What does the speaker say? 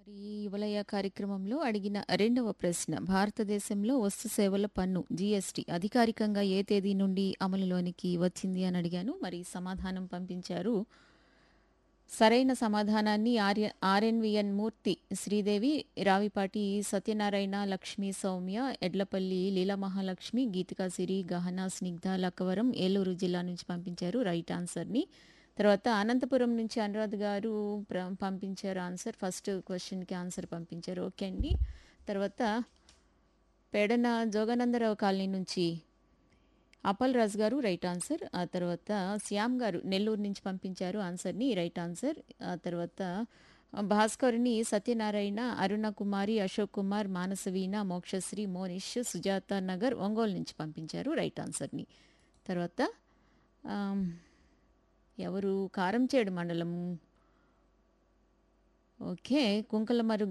ఈ యువలయ కార్యక్రమంలో అడిగిన రెండవ ప్రశ్న భారతదేశంలో వస్తు సేవల పన్ను జీఎస్టీ అధికారికంగా ఏ తేదీ నుండి అమలులోనికి వచ్చింది అని అడిగాను మరి సమాధానం పంపించారు సరైన సమాధానాన్ని ఆర్య ఆర్ఎన్విఎన్ మూర్తి శ్రీదేవి రావిపాటి సత్యనారాయణ లక్ష్మి సౌమ్య ఎడ్లపల్లి లీలా మహాలక్ష్మి గీతికా సిరి గహన స్నిగ్ధ లక్కవరం ఏలూరు జిల్లా నుంచి పంపించారు రైట్ ఆన్సర్ని తర్వాత అనంతపురం నుంచి అనురాధ్ గారు ప్ర- పంపించారు ఆన్సర్ ఫస్ట్ క్వశ్చన్కి ఆన్సర్ పంపించారు ఓకే అండి తర్వాత పేడన జోగానందరావు కాలనీ నుంచి అపల్ రాజ్ గారు రైట్ ఆన్సర్ ఆ తర్వాత శ్యామ్ గారు నెల్లూరు నుంచి పంపించారు ఆన్సర్ని రైట్ ఆన్సర్ ఆ తర్వాత భాస్కర్ని సత్యనారాయణ అరుణ కుమారి అశోక్ కుమార్ మానసవీణ మోక్షశ్రీ మోనిష్ సుజాత నగర్ ఒంగోలు నుంచి పంపించారు రైట్ ఆన్సర్ని తర్వాత ఆమ్, ఎవరు కారంచేడు మండలం ఓకే కుంకలమరు